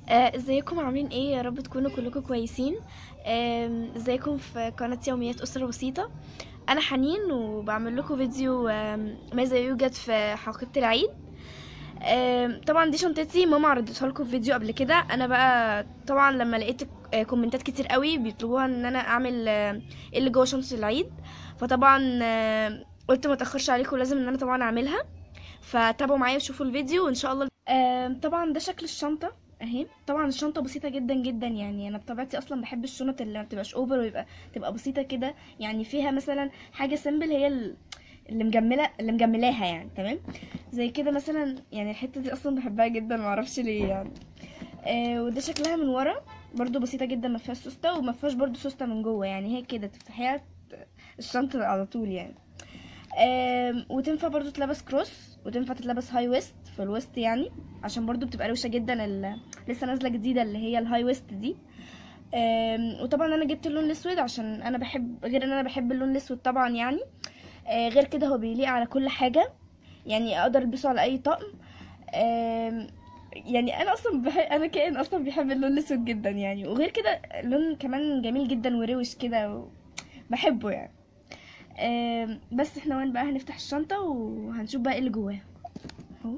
آه، ازيكم عاملين ايه يا رب تكونوا كلكم كويسين آم، ازيكم في قناة يوميات أسرة بسيطة أنا حنين وبعمل لكم فيديو آم، ماذا يوجد في حقيبة العيد آم، طبعا دي شنطتي ماما عرضتها لكم في فيديو قبل كده انا بقى طبعا لما لقيت آه، كومنتات كتير قوي بيطلبوها ان انا اعمل آه، ايه اللي جوه شنطة العيد فطبعا آه، قلت ما اتاخرش عليكم لازم ان انا طبعا اعملها فتابعوا معايا وشوفوا الفيديو وان شاء الله آم، طبعا ده شكل الشنطة اهي طبعا الشنطة بسيطة جدا جدا يعني انا بطبيعتي اصلا بحب الشنط اللي ما بتبقاش اوفر ويبقى تبقى بسيطة كده يعني فيها مثلا حاجة سيمبل هي ال- اللي مجملة اللي مجملاها يعني تمام زي كده مثلا يعني الحتة دي اصلا بحبها جدا معرفش ليه يعني آه وده شكلها من ورا برضو بسيطة جدا ما فيهاش سوستة وما فيهاش برضو سوستة من جوه يعني هي كده تفتحيها ت- الشنطة على طول يعني آم، وتنفع برضو تلبس كروس وتنفع تتلبس هاي ويست في الويست يعني عشان برضو بتبقى روشة جدا ال- لسه نازلة جديدة اللي هي الهاي ويست دي آم، وطبعا انا جبت اللون الاسود عشان انا بحب غير ان انا بحب اللون الاسود طبعا يعني آه، غير كده هو بيليق على كل حاجة يعني اقدر البسه على اي طقم آم، يعني انا اصلا بحب انا كائن اصلا بيحب اللون الاسود جدا يعني وغير كده اللون كمان جميل جدا وروش كده و... بحبه يعني آم، بس احنا وين بقى هنفتح الشنطة وهنشوف بقى ايه اللي جواها اهو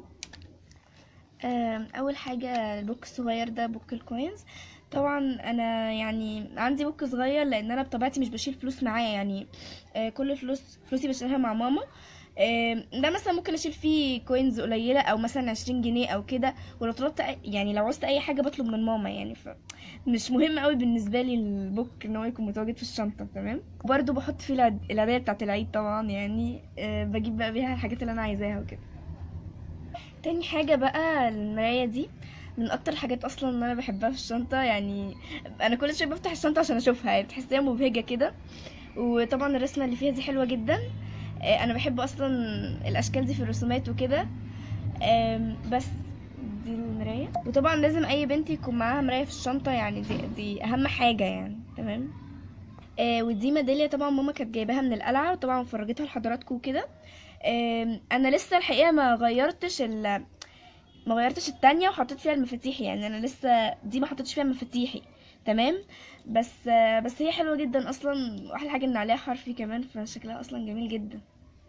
آم، اول حاجة البوك الصغير ده بوك الكوينز طبعا انا يعني عندي بوك صغير لان انا بطبيعتي مش بشيل فلوس معايا يعني آه، كل فلوس فلوسي بشيلها مع ماما آم، ده مثلا ممكن اشيل فيه كوينز قليله او مثلا عشرين جنيه او كده ولو طلبت أي- يعني لو عوزت اي حاجه بطلب من ماما يعني ف مش مهم قوي بالنسبه لي البوك ان هو يكون متواجد في الشنطه تمام وبرده بحط فيه العد- العيديه بتاعه العيد طبعا يعني آه، بجيب بقى بيها الحاجات اللي انا عايزاها وكده تاني حاجه بقى المرايه دي من اكتر الحاجات اصلا اللي انا بحبها في الشنطه يعني انا كل شويه بفتح الشنطه عشان اشوفها يعني بتحسيها مبهجه كده وطبعا الرسمه اللي فيها دي حلوه جدا آه، انا بحب اصلا الاشكال دي في الرسومات وكده آم، بس دي المرايه وطبعا لازم اي بنت يكون معاها مرايه في الشنطه يعني دي دي اهم حاجه يعني تمام آه ودي ميداليه طبعا ماما كانت جايباها من القلعه وطبعا فرجتها لحضراتكم وكده آم، انا لسه الحقيقه ما غيرتش ال ما غيرتش التانية وحطيت فيها المفاتيح يعني انا لسه دي ما حطيتش فيها مفاتيحي تمام بس آه، بس هي حلوه جدا اصلا واحلى حاجه ان عليها حرفي كمان فشكلها اصلا جميل جدا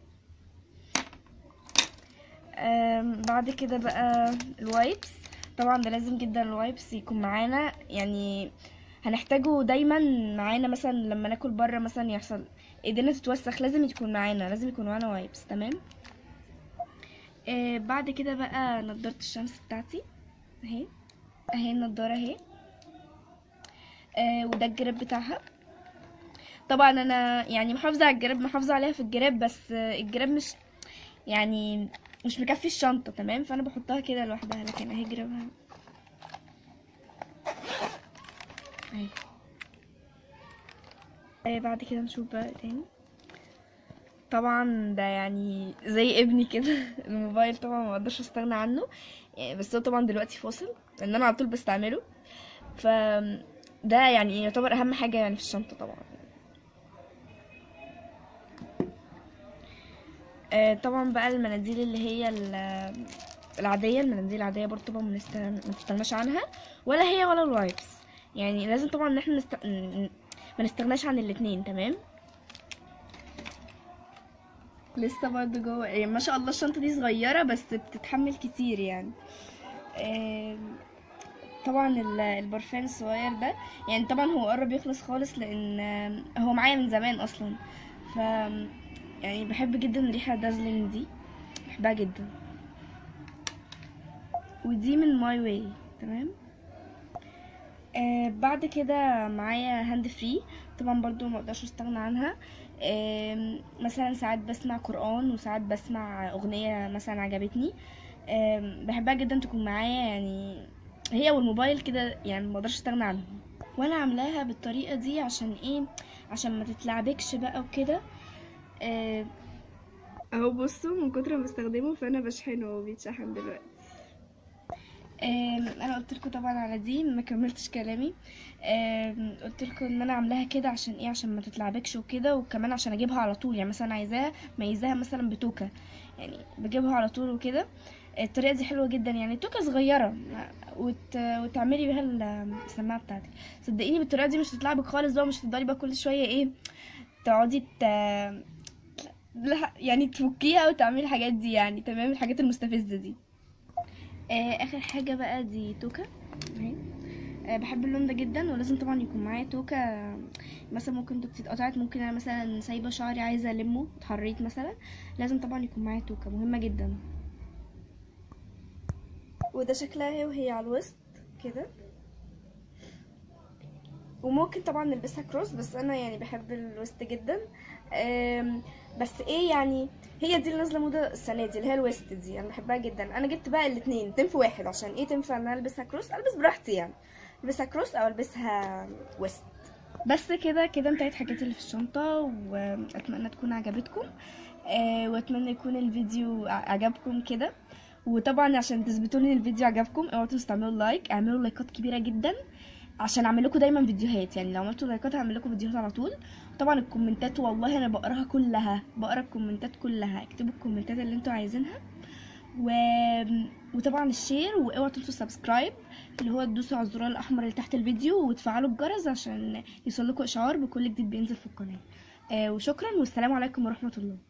آم، بعد كده بقى الوايبس طبعا ده لازم جدا الوايبس يكون معانا يعني هنحتاجه دايما معانا مثلا لما ناكل بره مثلا يحصل ايدينا تتوسخ لازم يكون معانا لازم يكون معانا وايبس تمام آه بعد كده بقى نضارة الشمس بتاعتي اهي اهي النضارة اهي آه وده الجراب بتاعها طبعا انا يعني محافظة على الجراب محافظة عليها في الجراب بس آه الجراب مش يعني مش مكفي الشنطة تمام فانا بحطها كده لوحدها لكن اهي جرابها اهي آه بعد كده نشوف بقى تاني طبعا ده يعني زي ابني كده الموبايل طبعا ما اقدرش استغنى عنه يعني بس هو طبعا دلوقتي فاصل لان انا على طول بستعمله ف ده يعني يعتبر اهم حاجه يعني في الشنطه طبعا آه، طبعا بقى المناديل اللي هي ال- العاديه المناديل العاديه برضه طبعا ما نست- ما نستغناش عنها ولا هي ولا الوايبس يعني لازم طبعا ان احنا نست... ن- ما نستغناش عن الاتنين تمام لسه برضه جوه يعني ما شاء الله الشنطه دي صغيره بس بتتحمل كتير يعني آم، طبعا ال- البرفان الصغير ده يعني طبعا هو قرب يخلص خالص لان آم، هو معايا من زمان اصلا ف يعني بحب جدا الريحه دازلينج دي بحبها جدا ودي من ماي واي تمام آه بعد كده معايا هاند فري طبعا برضو ما اقدرش استغنى عنها آم، مثلا ساعات بسمع قرآن وساعات بسمع اغنية مثلا عجبتني آم، بحبها جدا تكون معايا يعني هي والموبايل كده يعني ما اقدرش استغنى عنهم وانا عاملاها بالطريقة دي عشان ايه عشان ما تتلعبكش بقى وكده آه، اهو بصوا من كتر ما بستخدمه فانا بشحنه وبيتشحن دلوقتي آم، انا قلت لكم طبعا على دي ما كملتش كلامي آم، قلت لكم ان انا عاملاها كده عشان ايه عشان ما تتلعبكش وكده وكمان عشان اجيبها على طول يعني مثلا عايزاها ميزاها مثلا بتوكه يعني بجيبها على طول وكده الطريقه دي حلوه جدا يعني توكه صغيره وت... وتعملي بيها ال- السماعه بتاعتك صدقيني بالطريقه دي مش هتطلعي بك خالص بقى مش هتفضلي بقى كل شويه ايه تقعدي ت... لا يعني تفكيها وتعملي الحاجات دي يعني تمام الحاجات المستفزه دي آه اخر حاجه بقى دي توكه اهي آه بحب اللون ده جدا ولازم طبعا يكون معايا توكه مثلا ممكن توكتي اتقطعت ممكن انا مثلا سايبه شعري عايزه المه اتحريت مثلا لازم طبعا يكون معايا توكه مهمه جدا وده شكلها هي وهي على الوسط كده وممكن طبعا نلبسها كروس بس انا يعني بحب الوسط جدا أم، بس ايه يعني هي دي اللي نازله موضه السنه دي اللي هي الويست دي انا بحبها جدا انا جبت بقى الاثنين تنفع واحد عشان ايه تنفع ان انا البسها كروس البس براحتي يعني البسها كروس او البسها ويست بس كده كده انتهت حاجاتي اللي في الشنطه واتمنى تكون عجبتكم آه، واتمنى يكون الفيديو ع- عجبكم كده وطبعا عشان تثبتوا لي الفيديو عجبكم اوعوا تنسوا تعملوا لايك اعملوا لايكات كبيره جدا عشان اعمل لكم دايما فيديوهات يعني لو عملتوا لايكات هعمل لكم فيديوهات على طول طبعا الكومنتات والله انا بقراها كلها بقرا الكومنتات كلها اكتبوا الكومنتات اللي انتوا عايزينها و... وطبعا الشير واوعوا تنسوا سبسكرايب اللي هو تدوسوا على الزرار الاحمر اللي تحت الفيديو وتفعلوا الجرس عشان يوصل لكم اشعار بكل جديد بينزل في القناه آه وشكرا والسلام عليكم ورحمه الله